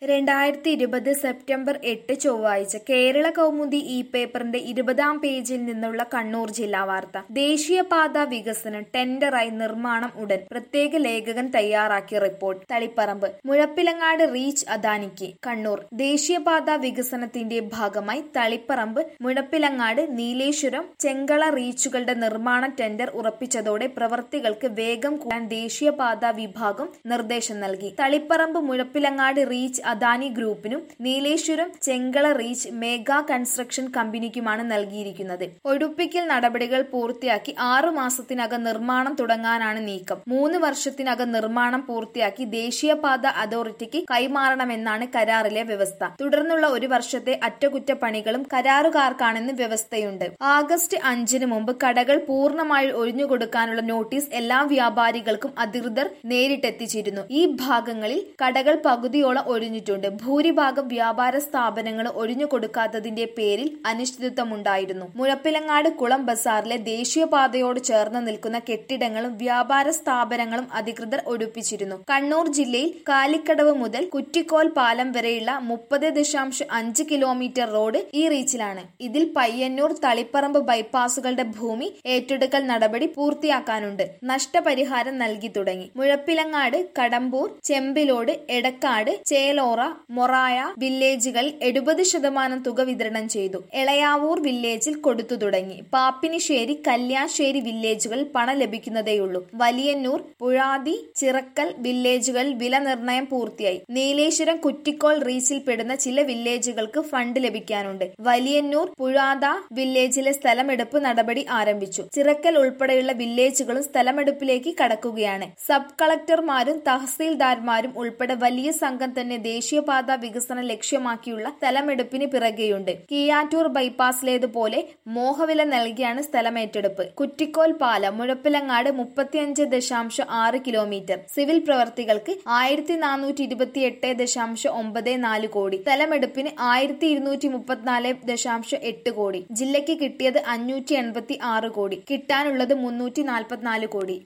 രണ്ടായിരത്തി ഇരുപത് സെപ്റ്റംബർ എട്ട് ചൊവ്വാഴ്ച കേരള കൗമുദി ഇ പേപ്പറിന്റെ ഇരുപതാം പേജിൽ നിന്നുള്ള കണ്ണൂർ ജില്ലാ വാർത്ത ദേശീയപാത വികസനം ടെൻഡറായി നിർമ്മാണം ഉടൻ പ്രത്യേക ലേഖകൻ തയ്യാറാക്കിയ റിപ്പോർട്ട് തളിപ്പറമ്പ് മുഴപ്പിലങ്ങാട് റീച്ച് അദാനിക്ക് കണ്ണൂർ ദേശീയപാത വികസനത്തിന്റെ ഭാഗമായി തളിപ്പറമ്പ് മുഴപ്പിലങ്ങാട് നീലേശ്വരം ചെങ്കള റീച്ചുകളുടെ നിർമ്മാണ ടെൻഡർ ഉറപ്പിച്ചതോടെ പ്രവർത്തികൾക്ക് വേഗം കൂടാൻ ദേശീയപാത വിഭാഗം നിർദ്ദേശം നൽകി തളിപ്പറമ്പ് മുഴപ്പിലങ്ങാട് റീച്ച് അദാനി ഗ്രൂപ്പിനും Nileshwaram Chengala reach mega construction കമ്പനിക്കുമാണ് നൽകിയിരിക്കുന്നത് ഒഴിപ്പിക്കൽ നടപടികൾ പൂർത്തിയാക്കി ആറു മാസത്തിനകം നിർമ്മാണം തുടങ്ങാനാണ് നീക്കം മൂന്ന് വർഷത്തിനകം നിർമ്മാണം പൂർത്തിയാക്കി ദേശീയപാത അതോറിറ്റിക്ക് കൈമാറണമെന്നാണ് കരാറിലെ വ്യവസ്ഥ തുടർന്നുള്ള ഒരു വർഷത്തെ അറ്റകുറ്റപ്പണികളും കരാറുകാർക്കാണെന്ന് വ്യവസ്ഥയുണ്ട് ആഗസ്റ്റ് അഞ്ചിന് മുമ്പ് കടകൾ പൂർണ്ണമായി ഒഴിഞ്ഞുകൊടുക്കാനുള്ള നോട്ടീസ് എല്ലാ വ്യാപാരികൾക്കും അധികൃതർ നേരിട്ടെത്തിച്ചിരുന്നു ഈ ഭാഗങ്ങളിൽ കടകൾ പകുതിയോളം ഒഴിഞ്ഞിട്ടുണ്ട് ഭൂരിഭാഗം വ്യാപാര സ്ഥാപനങ്ങൾ ഒഴിഞ്ഞു കൊടുക്കാത്തതിന്റെ പേരിൽ അനിശ്ചിതത്വമുണ്ടായിരുന്നു മുഴപ്പിലങ്ങാട് കുളം ബസാറിലെ ദേശീയപാതയോട് ചേർന്ന് നിൽക്കുന്ന കെട്ടിടങ്ങളും വ്യാപാര സ്ഥാപനങ്ങളും അധികൃതർ ഒഴിപ്പിച്ചിരുന്നു കണ്ണൂർ ജില്ലയിൽ കാലിക്കടവ് മുതൽ കുറ്റിക്കോൽ പാലം വരെയുള്ള മുപ്പത് ദശാംശം അഞ്ച് കിലോമീറ്റർ റോഡ് ഈ റീച്ചിലാണ് ഇതിൽ പയ്യന്നൂർ തളിപ്പറമ്പ് ബൈപ്പാസുകളുടെ ഭൂമി ഏറ്റെടുക്കൽ നടപടി പൂർത്തിയാക്കാനുണ്ട് നഷ്ടപരിഹാരം നൽകി തുടങ്ങി മുഴപ്പിലങ്ങാട് കടമ്പൂർ ചെമ്പിലോട് എടക്കാട് ചേലോറ മൊറായ വില്ലേജുകൾ എഴുപത് ശതമാനം തുക വിതരണം ചെയ്തു എളയാവൂർ വില്ലേജിൽ കൊടുത്തു തുടങ്ങി പാപ്പിനിശ്ശേരി കല്യാശ്ശേരി വില്ലേജുകൾ പണം ലഭിക്കുന്നതേയുള്ളൂ വലിയന്നൂർ പുഴാതി ചിറക്കൽ വില്ലേജുകളിൽ വില നിർണയം പൂർത്തിയായി നീലേശ്വരം കുറ്റിക്കോൾ റീച്ചിൽ പെടുന്ന ചില വില്ലേജുകൾക്ക് ഫണ്ട് ലഭിക്കാനുണ്ട് വലിയന്നൂർ പുഴാത വില്ലേജിലെ സ്ഥലമെടുപ്പ് നടപടി ആരംഭിച്ചു ചിറക്കൽ ഉൾപ്പെടെയുള്ള വില്ലേജുകളും സ്ഥലമെടുപ്പിലേക്ക് കടക്കുകയാണ് സബ് കളക്ടർമാരും തഹസീൽദാർമാരും ഉൾപ്പെടെ വലിയ സംഘം തന്നെ ദേശീയപാത വികസനം ലക്ഷ്യമാക്കിയുള്ള സ്ഥലമെടുപ്പിന് പിറകെയുണ്ട് കിയാറ്റൂർ ബൈപ്പാസിലേതുപോലെ മോഹവില നൽകിയാണ് സ്ഥലമേറ്റെടുപ്പ് കുറ്റിക്കോൽ പാലം മുഴപ്പിലങ്ങാട് മുപ്പത്തിയഞ്ച് ദശാംശം ആറ് കിലോമീറ്റർ സിവിൽ പ്രവർത്തികൾക്ക് ആയിരത്തി നാനൂറ്റി ഇരുപത്തി എട്ട് ദശാംശം ഒമ്പത് നാല് കോടി സ്ഥലമെടുപ്പിന് ആയിരത്തി ഇരുന്നൂറ്റി മുപ്പത്തിനാല് ദശാംശം എട്ട് കോടി ജില്ലയ്ക്ക് കിട്ടിയത് അഞ്ഞൂറ്റി എൺപത്തി ആറ് കോടി കിട്ടാനുള്ളത് മുന്നൂറ്റി നാൽപ്പത്തിനാല് കോടി